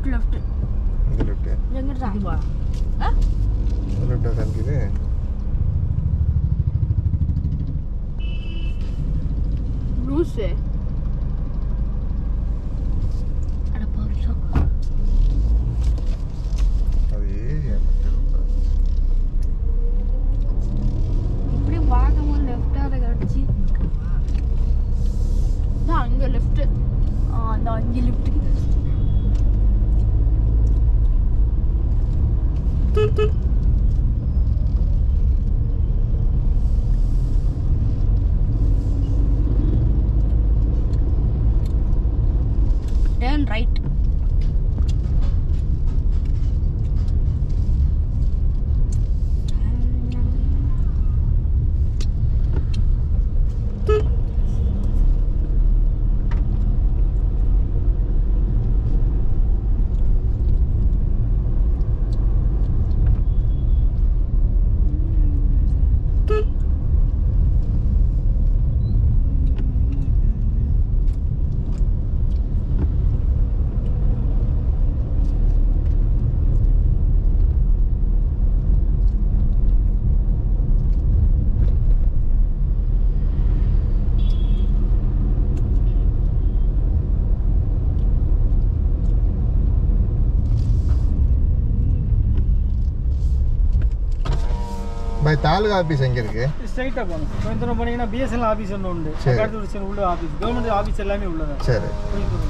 Left left இந்த left எங்கிட்டு தான் இதுவா இந்த லெஃப்டாக காமிக்குது லூசு அட போச்சோம் அது ஏரியா திரும்ப இப்படி பார்க்கும்போது லெஃப்டாக கிடச்சி நான் அங்க லெஃப்ட் அந்த அஞ்சு லிஃப்ட்டுக்கு turn right by taluka office எங்கே இருக்கு ஸ்ட்ரைட்டாக போகணும் கொஞ்சம் தூரம் போனீங்கன்னா பிஎஸ்என்எல் ஆஃபீஸ் ஒன்று உண்டு சரி. அடுத்து ஒரு சின்ன உள்ள ஆஃபீஸ் கவர்மெண்ட் ஆஃபீஸ் எல்லாமே உள்ளதான் சரி கொஞ்சம் தூரம்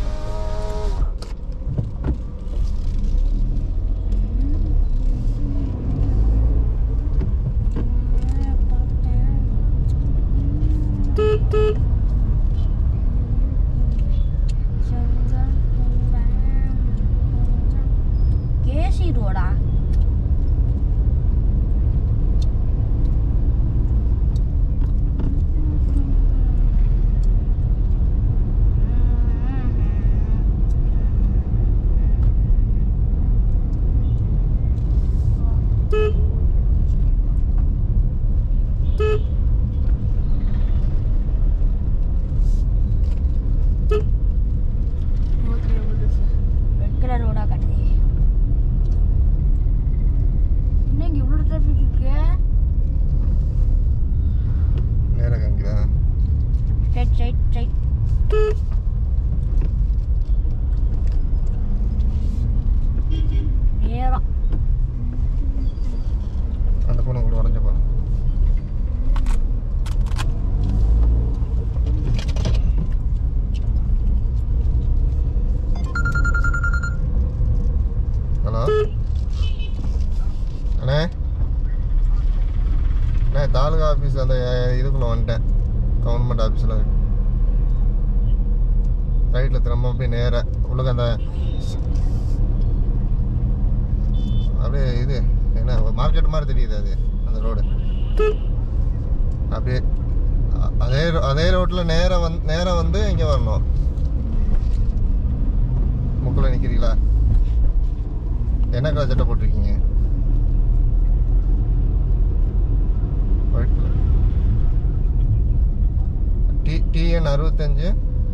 கேசி ரோடா ரெட் கலர் ரோடா காட்டுது இன்னைக்கு இவ்வளோ டிராஃபிக் இருக்கு நேராக காமிக்குதா ஸ்ட்ரைட் ஸ்ட்ரைட் ஸ்ட்ரைட் நேரம் அந்த பொண்ணு கூட உடஞ்ச போகிறோம் ஹலோ அண்ணே அண்ணே தாலுகா ஆஃபீஸ் அந்த இதுக்குள்ளே வந்துட்டேன் கவர்மெண்ட் ஆஃபீஸில் ரைட்டில் திரும்ப போய் நேராக உள்ளுக்கு அந்த ஸ்- அப்படியே இது என்ன மார்க்கெட் மாதிரி தெரியுது அது அந்த ரோடு அப்படியே அ- அதே ரோ- அதே ரோட்டில் நேராக வந்து நேராக வந்து இங்கே வரணும் முக்கில் நிற்கிறீங்களா என்ன கலர் சட்டை போட்டிருக்கீங்க ஒயிட் கலர் டி டிஎன் அறுபத்தஞ்சு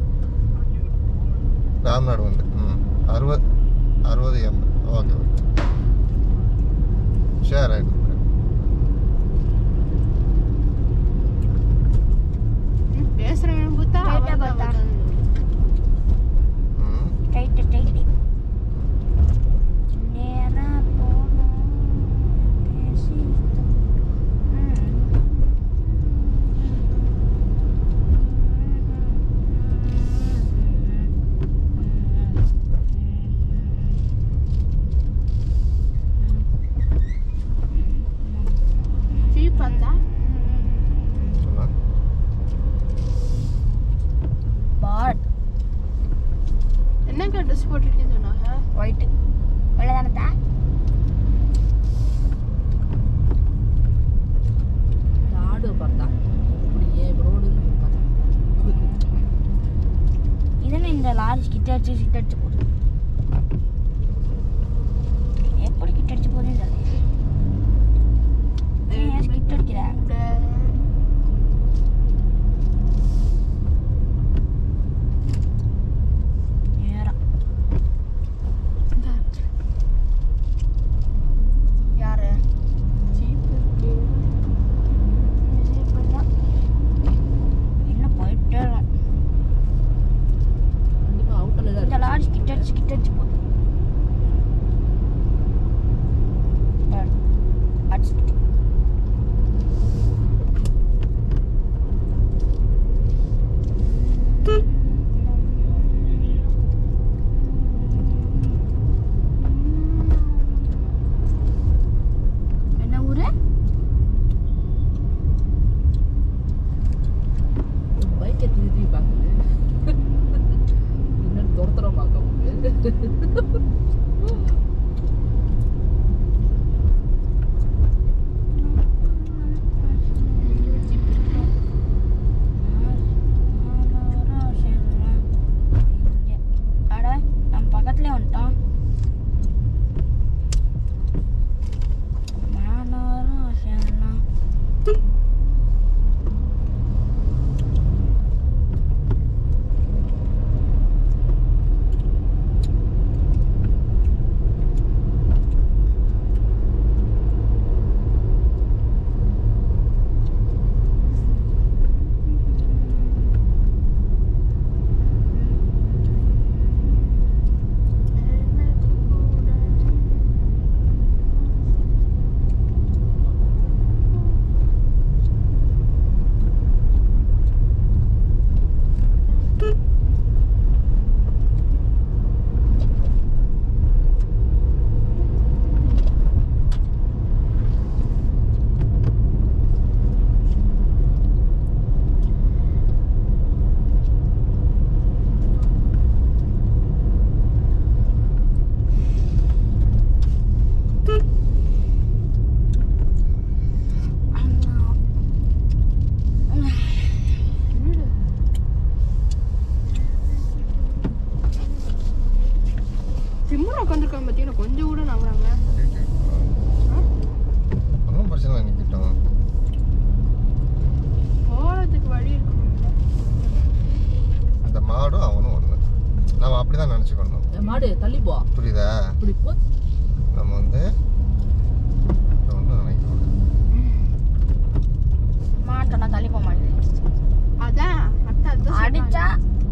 ராம்நாடு வந்து ம் அறுபது அறுபது எண்பது ஓகே ஓகே சரி ரைட் பேசுறேன் பார்த்தா Right ஆ அவன் பார்த்தா? தான் ம் ஸ்ட்ரைட் ஸ்ட்ரைட் நேரா போகணும் பேசி ஃபீ பார்த்தா சொன்னா பாட் என்னக்கா ட்ரெஸ் போட்டிருக்கேன்னு சொன்னாங்க ஒயிட்டு வெள்ளை தானத்தா இந்த ஆடு பார்த்தா இப்படியே ரோடு இதென்ன இந்த லாரி கிட்ட அடிச்சு கிட்ட அடிச்சு போகுது எப்படி கிட்ட அடிச்சு போகுதுன்னு தெரியல ஏன் கிட்ட அடிக்கிற நேரம் அடிச்சு போகுது பாரு, அடிச்சுட்டு என்ன ஊரு பைக்கை திருப்பி பார்க்குது இன்னும் துரத்துற பார்க்க அட நம்ம பக்கத்துலயே வந்துட்டோம் மாநகரம் சேரலாம் சிம்மர் உட்காந்துருக்காங்க பார்த்தீங்கன்னா கொஞ்சம் கூட நம்புறாங்க ஒன்றும் பிரச்சனை இல்லை நிற்கட்டும் போகிறதுக்கு வழி இருக்கணும்ல அந்த மாடும் அவனும் ஒன்று நம்ம அப்படி தான் நினச்சிக்கணும் மாடு தள்ளி போ புரியுதா இப்படி போ நம்ம வந்து ஒன்றும் நினைக்கணும் மாட்டோம்னா தள்ளி போக மாட்டேங்குது அதான் அத்தை அதான் அடிச்சா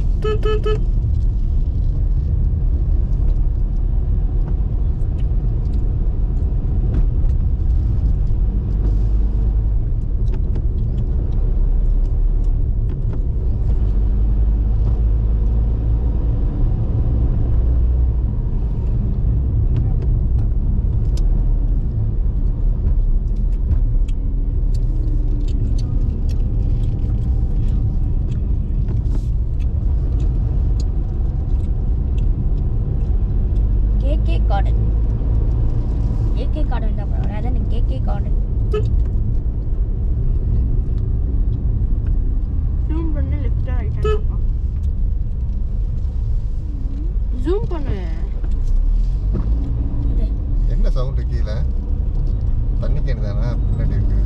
கேகே கார்டன் ஏகே கார்டன் தான் பரவாயில்ல அதான் கேகே கார்டன் ஜூம் பண்ணி லெஃப்ட் ரைட் ஜூம் பண்ணு இது என்ன சவுண்டு கீழே தண்ணி கேணு தானே பின்னாடி இருக்குது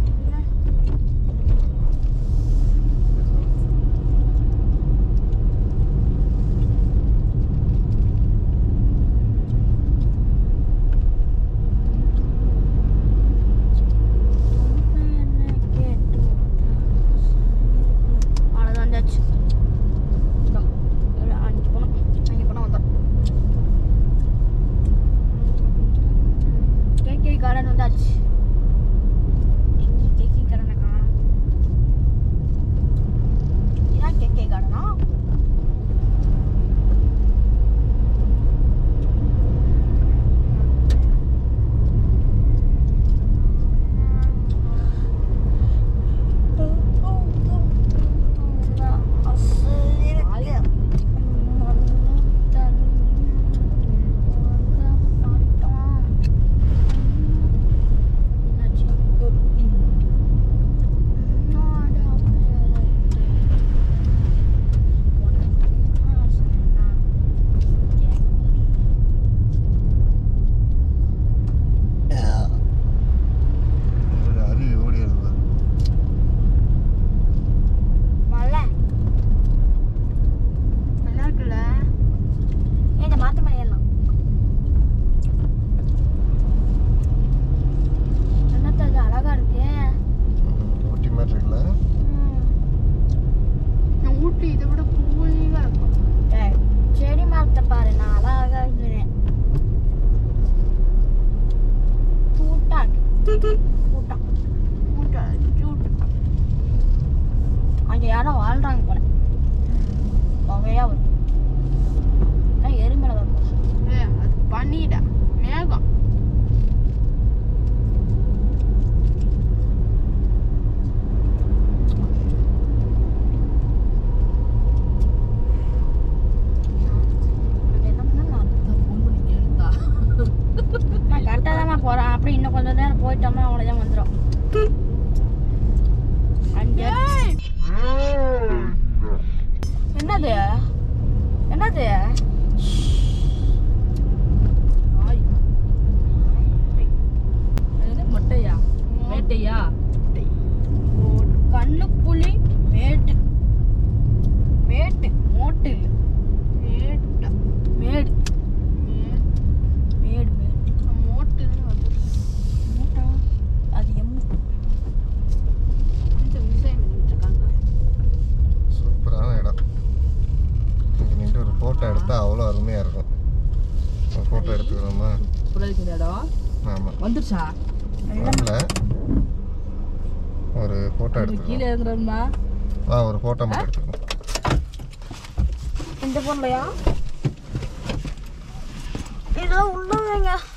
அவ்வளோதான் வந்தாச்சு இல்லை அங்கே போனோம் அங்கே போனால் வந்தோம் கேகே கார்டன் வந்தாச்சு எங்கே கேகே கார்டனை காணோம் இதான் கேகே கார்டனா ஒரு அருவி ஓடிடுது பாரு. மலை நல்லா இருக்குல்ல ஏன் இந்த மாத்து மலை ஏறலாம் என்னத்த இது அழகா இருக்கு ம், ஊட்டி மாதிரி இருக்குல்ல நான் ஊட்டி இதை விட கூலிங்காக இருக்கும் ஏய், செடி மரத்தை பாரு நான் அழகா பனிடா மேகம் அது என்ன பண்ணலாம் ஃபோன் பண்ணி கேளுதா நான் கரெக்டாக தான் போகிறேன் அப்படி இன்னும் கொஞ்சம் நேரம் போயிட்டோம்னா அவ்வளோதான் வந்துடும் அங்கே என்னது என்னது நாய் அது என்ன மொட்டையா வேட்டையா கண்ணு புலி மேட்டு மேட்டு மோட்டு இல்லை மேட்டா மேடு மேடு மேடு மோட்டு வந்து மோட்டா அது எம்மு கொஞ்சம் விவசாயம் பண்ணிட்டு இருக்காங்க சூப்பரான இடம் இங்கே நின்று ஒரு ஃபோட்டோ எடுத்தால் அவ்வளோ அருமையாக இருக்கும் ஒரு ஃபோட்டோ எடுத்துக்கிறோமா சூப்பராக இருக்குது இந்த இடம் ஆமாம் வந்துருச்சா வரல ஒரு ஃபோட்டோ இது கீழே எடுத்துக்கிறோம் இறங்குறோம்மா வா ஒரு ஃபோட்டோ மட்டும் எடுத்துக்கிறோம் இந்த பொருளையா இதெல்லாம் உள்ள வைங்க